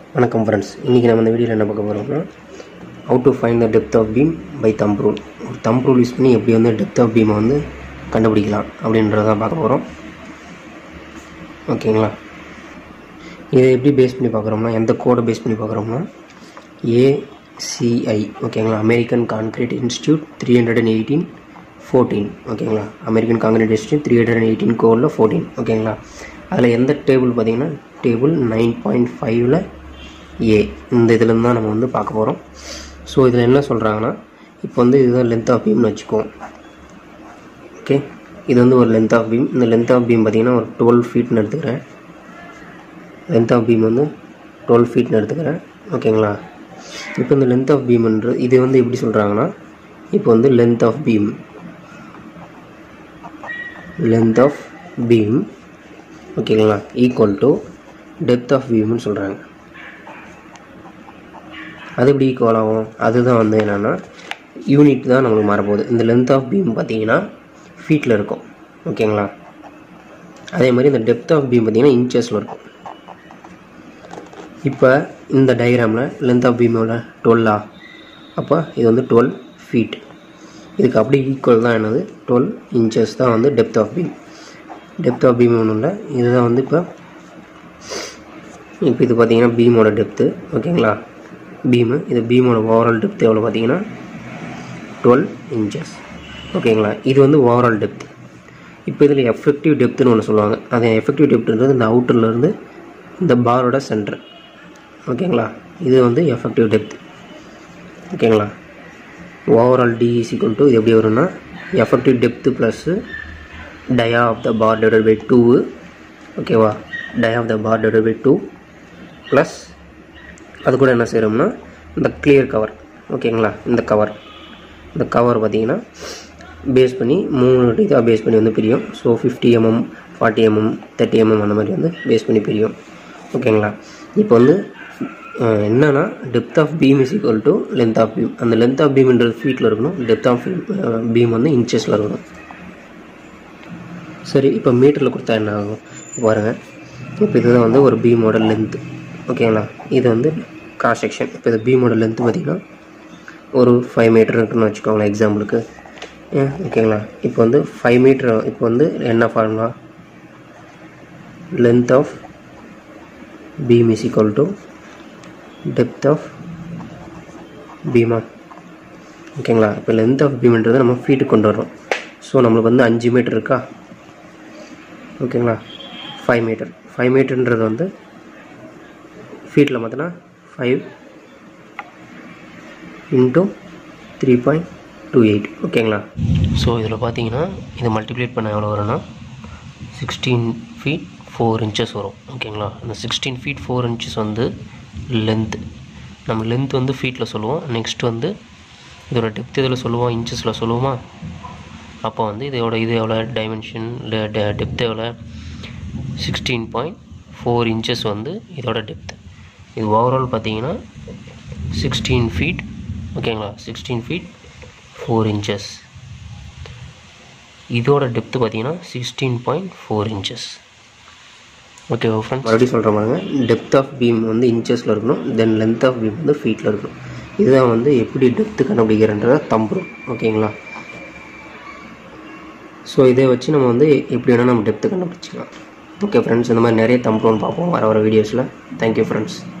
வணக்கம் ஃப்ரெண்ட்ஸ் இன்றைக்கி நம்ம இந்த வீடியோவில் என்ன பார்க்க போகிறோம்னா how to find the depth of beam by thumb rule ஒரு தம்ப் ரூல் யூஸ் பண்ணி எப்படி வந்து டெப்த் ஆஃப் பீமை வந்து கண்டுபிடிக்கலாம் அப்படின்றத பார்க்க போகிறோம் ஓகேங்களா இதை எப்படி பேஸ் பண்ணி பார்க்குறோம்னா எந்த கோடை பேஸ் பண்ணி பார்க்குறோம்னா ஏசிஐ ஓகேங்களா American Concrete Institute three hundred and eighteen fourteen ஓகேங்களா American Concrete Institute three hundred and eighteen கோடில் ஃபோர்டீன் ஓகேங்களா அதில் எந்த டேபிள் பார்த்தீங்கன்னா டேபிள் நைன் பாயிண்ட் ஃபைவ்ல ஏ இந்த இதுலேருந்து தான் நம்ம வந்து பார்க்க போகிறோம் ஸோ இதில் என்ன சொல்கிறாங்கன்னா இப்போ வந்து இதுதான் லென்த் ஆஃப் பீம்னு வச்சுக்குவோம் ஓகே இது வந்து ஒரு லென்த் ஆஃப் பீம் இந்த லென்த் ஆஃப் பீம் பார்த்தீங்கன்னா ஒரு டுவெல் ஃபீட்னு எடுத்துக்கிறேன் லென்த் ஆஃப் பீம் வந்து டுவெல் ஃபீட்னு எடுத்துக்கிறேன் ஓகேங்களா இப்போ இந்த லென்த் ஆஃப் பீம்ன்ற இது வந்து எப்படி சொல்கிறாங்கன்னா இப்போ வந்து length of beam length of beam ஓகேங்களா ஈக்குவல் டு டெப்த் ஆஃப் பீம்னு சொல்கிறாங்க அது எப்படி ஈக்குவல் ஆகும் அதுதான் வந்து என்னென்னா யூனிட் தான் நம்மளுக்கு மாறப்போகுது இந்த லென்த் ஆஃப் பீம் பார்த்தீங்கன்னா ஃபீட்டில் இருக்கும் ஓகேங்களா அதே மாதிரி இந்த டெப்த் ஆஃப் பீம் பார்த்தீங்கன்னா இன்ச்சஸில் இருக்கும் இப்போ இந்த டயக்ராமில் லென்த் ஆஃப் பீம் எவ்வளோ டுவெல்லா அப்போ இது வந்து டுவெல் ஃபீட் இதுக்கு அப்படியே ஈக்குவல் தான் என்னது டுவெல் இன்ச்சஸ் தான் வந்து depth of beam depth of beam ஒன்றும் இல்லை இதுதான் வந்து இப்போ இப்போ இது பார்த்தீங்கன்னா பீமோட டெப்த்து ஓகேங்களா பீமு இது பீமோட ஓவரால் டெப்த் எவ்வளோ பார்த்தீங்கன்னா டுவெல் இன்ச்சஸ் ஓகேங்களா இது வந்து ஓவரால் டெப்த் இப்போ இதில் எஃபெக்டிவ் டெப்த்துன்னு ஒன்று சொல்லுவாங்க அது எஃபெக்டிவ் டெப்த்துன்றது இந்த அவுட்டர்லேருந்து இந்த பாரோட சென்டர் ஓகேங்களா இது வந்து எஃபெக்டிவ் டெப்த் ஓகேங்களா overall D is equal to இது எப்படி வரும்னா effective depth plus dia of the bar divide by two ஓகேவா dia of the bar divide by two plus அது கூட என்ன செய்கிறோம்னா இந்த கிளியர் கவர் ஓகேங்களா இந்த கவர் இந்த கவர் பார்த்தீங்கன்னா பேஸ் பண்ணி மூணு இதாக பேஸ் பண்ணி வந்து பிரியும் so fifty mm forty mm thirty mm அந்த மாதிரி வந்து பேஸ் பண்ணி பிரியும் ஓகேங்களா இப்போ வந்து அஹ், என்னன்னா depth of beam is equal to length of beam அந்த லென்த் ஆஃப் பீம்ன்றது ஃபீட்டில் இருக்கணும் டெப்த் ஆஃப் பீம் வந்து இன்ச்சஸில் இருக்கணும் சரி இப்போ மீட்டரில் கொடுத்தா என்ன ஆகும் பாருங்கள் இப்போ இதுதான் வந்து ஒரு பீமோட லென்த்து ஓகேங்களா இது வந்து கிராஸ் செக்ஷன் இப்போ இது பீமோட லென்த்து பார்த்திங்கன்னா ஒரு ஃபைவ் மீட்டர் இருக்குன்னு வச்சுக்கோங்களேன் எக்ஸாம்பிளுக்கு ஓகேங்களா இப்போ வந்து ஃபைவ் மீட்டர் இப்போ வந்து என்ன formula length of beam is equal to depth of பீமா ஓகேங்களா இப்போ லென்த் ஆஃப் பீம்ன்றதை நம்ம ஃபீட்டுக்கு கொண்டு வரோம் ஸோ நம்மளுக்கு வந்து அஞ்சு மீட்டர் இருக்கா ஓகேங்களா ஃபைவ் மீட்டர் ஃபைவ் மீட்டர்ன்றது வந்து ஃபீட்டில் பார்த்தோன்னா five into three point two eight ஓகேங்களா ஸோ இதில் பார்த்தீங்கன்னா இதை மல்டிப்ளேட் பண்ண எவ்வளோ வரும்னா சிக்ஸ்டீன் ஃபீட் ஃபோர் இன்ச்சஸ் வரும் ஓகேங்களா அந்த சிக்ஸ்டீன் ஃபீட் ஃபோர் இன்ச்சஸ் வந்து லென்த்து நம்ம லென்த் வந்து ஃபீட்டில் சொல்லுவோம் நெக்ஸ்ட் வந்து இதோட டெப்த் இதில் சொல்லுவோம் இன்ச்சஸில் சொல்லுவோமா அப்போ வந்து இதோட இது எவ்வளோ டைமென்ஷன் டெப்த் எவ்வளோ சிக்ஸ்டீன் பாயிண்ட் ஃபோர் இன்ச்சஸ் வந்து இதோட டெப்த் இது ஓவரால் பார்த்தீங்கன்னா சிக்ஸ்டீன் ஃபீட் ஓகேங்களா சிக்ஸ்டீன் ஃபீட் ஃபோர் இன்ச்சஸ் இதோட டெப்த்து பார்த்தீங்கன்னா சிக்ஸ்டீன் பாயிண்ட் ஃபோர் இன்ச்சஸ் ஓகேவா ஃப்ரெண்ட்ஸ் மறுபடியும் சொல்கிற பாருங்க டெப்த் ஆஃப் பீம் வந்து இன்ச்சஸில் இருக்கணும் தென் லென்த் ஆஃப் பீம் வந்து ஃபீட்டில் இருக்கணும் இதுதான் வந்து எப்படி டெப்த்து கண்டுபிடிக்கிறன்றத தம்புரும் ஓகேங்களா ஸோ இதை வச்சு நம்ம வந்து எப்படி வேணால் நம்ம டெப்த்து கண்டுபிடிச்சிக்கலாம் ஓகே ஃப்ரெண்ட்ஸ் இந்த மாதிரி நிறைய தம்புரோன்னு பார்ப்போம் வர வர வீடியோஸில் தேங்க்யூ ஃப்ரெண்ட்ஸ்